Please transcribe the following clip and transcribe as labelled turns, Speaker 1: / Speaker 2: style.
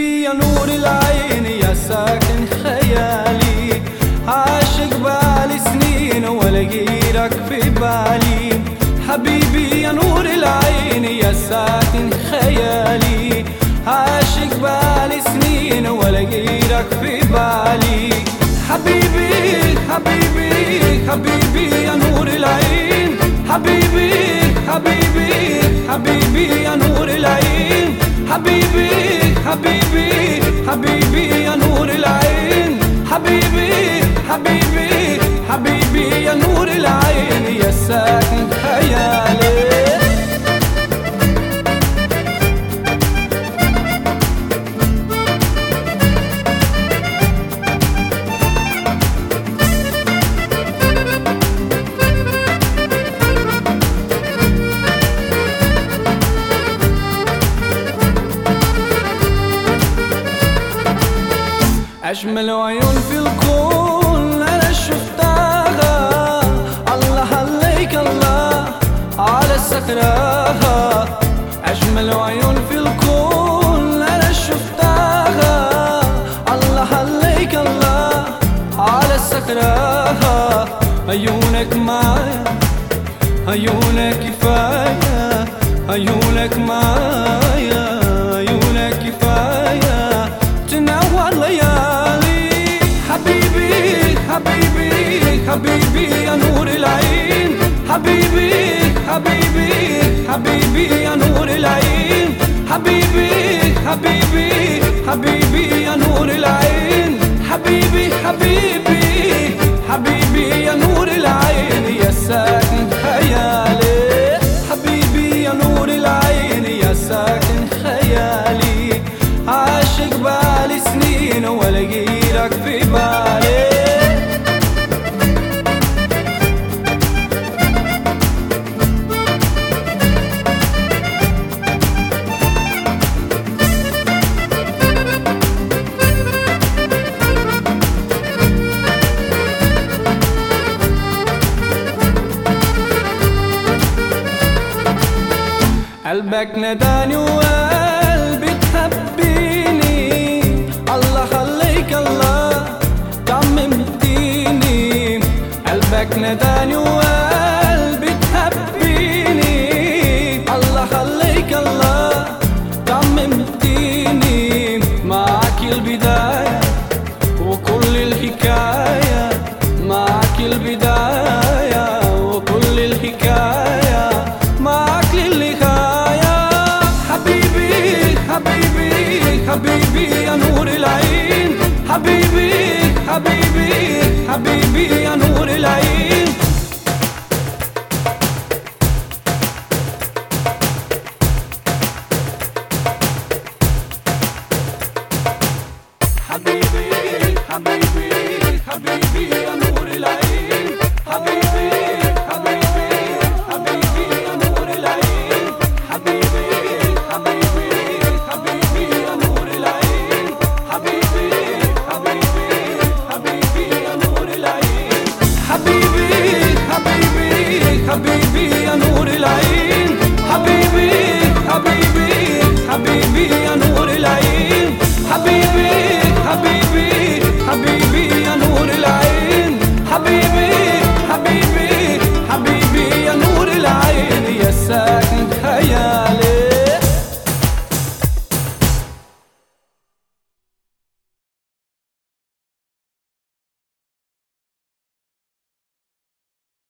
Speaker 1: حبيبي يا نور العين يا ساكن خيالي عاشق بالي سنين ولا غيرك في بالي حبيبي يا نور العين يا ساكن خيالي عاشق بالي سنين ولا غيرك في بالي حبيبي حبيبي حبيبي يا نور العين حبيبي حبيبي حبيبي يا نور العين حبيبي حبيبي حبيبي يا نور العين حبيبي حبيبي حبيبي يا نور العين يا ساكن خيالي أجمل عيون في الكون أنا شفتها الله عليك الله على سكراها أجمل عيون في الكون أنا شفتها الله عليك الله على سكراها عيونك معايا عيونك كفاية عيونك معايا عيونك كفاية تنور ليالي حبيبي حبيبي حبيبي يا نور العين حبيبي حبيبي حبيبي يا نور العين حبيبي حبيبي حبيبي يا نور العين حبيبي حبيبي حبيبي يا نور العين يا ساكن خيالي حبيبي يا نور العين يا ساكن خيالي عاشق بالي سنين ولا غيرك في بالي قلبك نداني